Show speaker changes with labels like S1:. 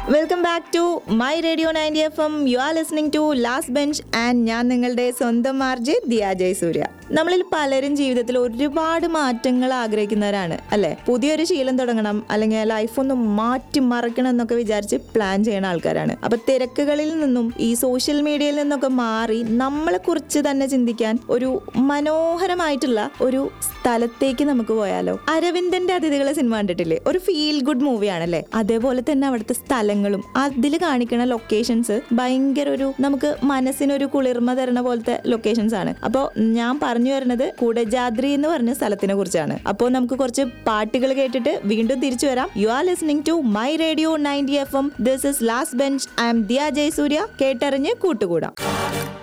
S1: welcome back to my radio ninety F M you are listening to last bench and ഞാൻ നിങ്ങളുടെ സ്വന്തം മാർജി ദിയ ജയസൂര്യ നമ്മളിൽ പലരും ജീവിതത്തിൽ ഒരുപാട് മാറ്റങ്ങൾ ആഗ്രഹിക്കുന്നവരാണ് അല്ലെ പുതിയൊരു ശീലം തുടങ്ങണം അല്ലെങ്കിൽ ലൈഫ് ഒന്ന് മാറ്റി മറക്കണം എന്നൊക്കെ വിചാരിച്ച് പ്ലാൻ ചെയ്യുന്ന ആൾക്കാരാണ് അപ്പൊ തിരക്കുകളിൽ നിന്നും ഈ സോഷ്യൽ മീഡിയയിൽ നിന്നൊക്കെ മാറി നമ്മളെ കുറിച്ച് തന്നെ ചിന്തിക്കാൻ ഒരു മനോഹരമായിട്ടുള്ള ഒരു സ്ഥലത്തേക്ക് നമുക്ക് പോയാലോ അരവിന്ദന്റെ അതിഥികളെ സിനിമ കണ്ടിട്ടില്ലേ ഒരു ഫീൽ ഗുഡ് മൂവിയാണല്ലേ അതേപോലെ തന്നെ അവിടുത്തെ സ്ഥലങ്ങളും അതിൽ കാണിക്കുന്ന ലൊക്കേഷൻസ് ഭയങ്കര ഒരു നമുക്ക് മനസ്സിനൊരു കുളിർമ തരണ പോലത്തെ ലൊക്കേഷൻസ് ആണ് അപ്പോൾ ഞാൻ പറഞ്ഞു വരുന്നത് കുടജാദ്രി എന്ന് പറഞ്ഞ സ്ഥലത്തിനെ കുറിച്ചാണ് അപ്പോൾ നമുക്ക് കുറച്ച് പാട്ടുകൾ കേട്ടിട്ട് വീണ്ടും തിരിച്ചു വരാം you are listening to my radio ninety F M this is last bench I'm Diya Jayasurya കേട്ടറിഞ്ഞ് കൂട്ടുകൂടാം